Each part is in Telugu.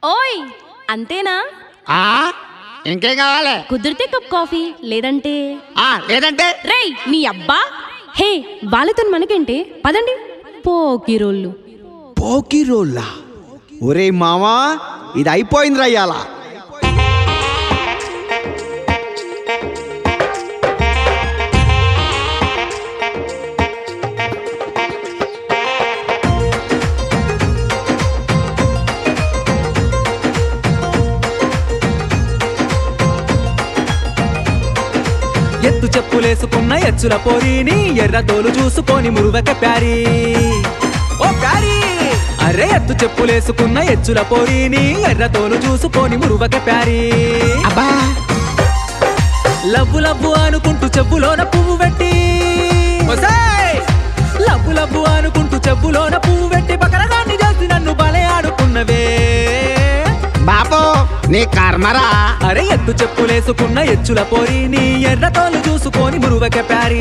ఓయ్ అంతేనా ఆ ఇంకేం కావాలి కుదిరితే కప్ కాఫీ లేదంటే ఆ లేదంటే రేయ్ నీ అబ్బా హే వాళ్ళతో మనకేంటే పదండి పోకిరోళ్ళు పోకి రోల్లా ఒరే మామా ఇది అయిపోయింది రయ్యాల ఎత్తు చెప్పులేసుకున్న ఎచ్చుల పోరిని ఎర్ర తోలు చూసుకొని మురువక ప్యారీ ఓ ప్యారీ అరే ఎత్తు చెప్పులేసుకున్న ఎచ్చుల పోరిని ఎర్ర తోలు చూసుకొని మురువక ప్యారీ అబ్బా లవ్వు లవ్వు అనుకుంటూ చెప్పులోన పువ్వు పెట్టి ఒసేయ్! లవ్వు లవ్వు అనుకుంటూ చెప్పులోన పువ్వు పెట్టి బకరగాన్ని చేసి నన్ను బలే ఆడుకున్నవే బాపు నీ కర్మరా అరే ఎత్తు చెప్పులేసుకున్న ఎచ్చుల పోరిని ఎర్ర తోలు చూసుకొని మురువక ప్యారీ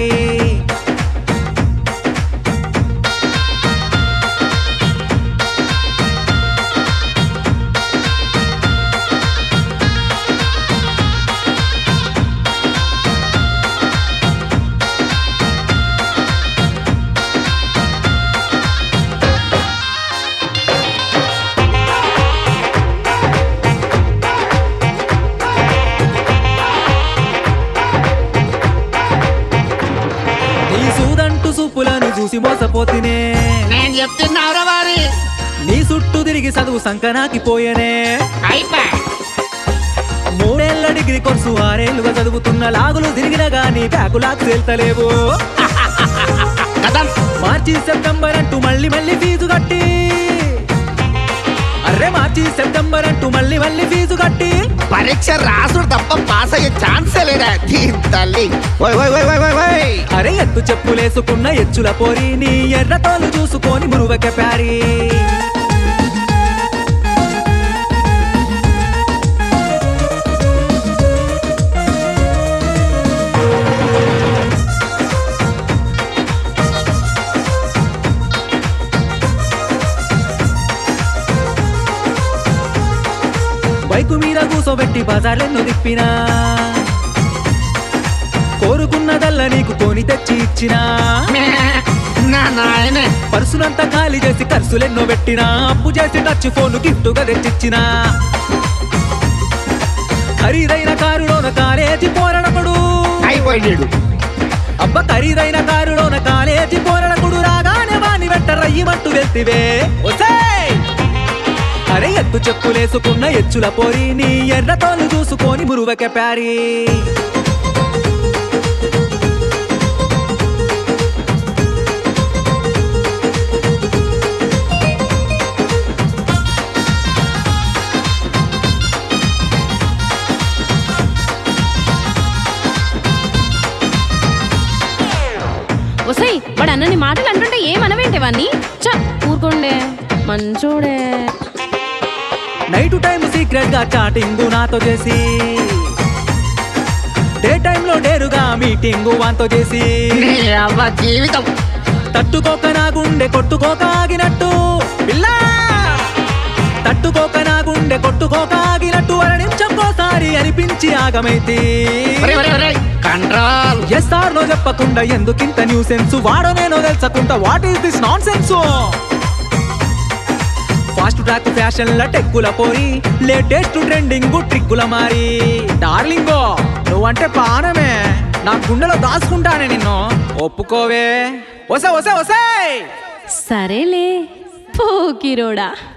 నీ సూదంటూ సూపులను చూసి మోసపోతినే నేను చెప్తున్నావురా వారి నీ చుట్టూ తిరిగి చదువు సంకనాకి పోయేనే అయిపోయి మూడేళ్ల డిగ్రీ కోర్సు ఆరేళ్లుగా చదువుతున్న లాగులు తిరిగిన గానీ ప్యాకులాకు తేల్తలేవు కదం మార్చి సెప్టెంబర్ అంటూ మళ్ళీ మళ్ళీ ఫీజు కట్టి అరే మార్చి సెప్టెంబర్ అంటూ మళ్ళీ మళ్ళీ ఫీజు కట్టి పరీక్ష రాసుడు తప్ప పాస్ అయ్యే ఛాన్సే లేదా దీని తల్లి ఓయ్ ఓయ్ ఓయ్ ఓయ్ ఓయ్ ఓయ్ అరే ఎత్తు చెప్పులేసుకున్న ఎచ్చుల పోరిని ఎర్ర తోలు చూసుకొని మురువక ప్యారీ బైకు మీద కూసోబెట్టి బజార్లెన్నో తిప్పినా కోరుకున్నదల్ల నీకు కొని తెచ్చి ఇచ్చినా నా నాయనే పర్సునంతా ఖాళీ చేసి ఖర్చులెన్నో పెట్టినా అప్పు చేసి టచ్ ఫోన్ గిఫ్ట్ గా తెచ్చిచ్చినా ఖరీదైన కారులోన కాలేజీ పోరడకుడు అయిపోయినాడు అబ్బ ఖరీదైన కారులోన కాలేజీ పోరడకుడు రాగానే వాణి వెంట రయ్యమంటూ వెళ్తివే ఒసేయ్! అరే ఎత్తు చెప్పులేసుకున్న ఎచ్చుల పోరిని ఎర్ర తోలు చూసుకొని మురువక ప్యారీ ఒసై వాడు అన్నని మాటలు అంటుంటే ఏమనవేంటే వాన్ని చ ఊరుకోండే మంచోడే నైట్ టైం సీక్రెట్ గా చాటింగ్ నాతో చేసి డే టైంలో డేరుగా మీటింగ్ వాంతో చేసి నీ అవ్వ జీవితం తట్టుకోక నా గుండె కొట్టుకోక ఆగినట్టు పిల్ల తట్టుకోక నా గుండె కొట్టుకోక ఆగినట్టు అర నిమిషంకోసారి అనిపించి ఆగమైతే ఒరేయ్, ఒరేయ్, ఒరేయ్, కంట్రోల్ ఎస్ ఆర్ నో చెప్పకుండా ఎందుకింత న్యూ సెన్స్ వాడో నేను తెలుసకుండా what is this nonsense fast track fashion ల టెక్కుల పోరి లేటెస్ట్ ట్రెండింగ్ ట్రిక్కుల మారి డార్లింగో నువ్వంటే పానమే నా గుండెలో దాచుకుంటానే నిన్ను ఒప్పుకోవే వసే వసే వసే సరేలే పోకిరోడా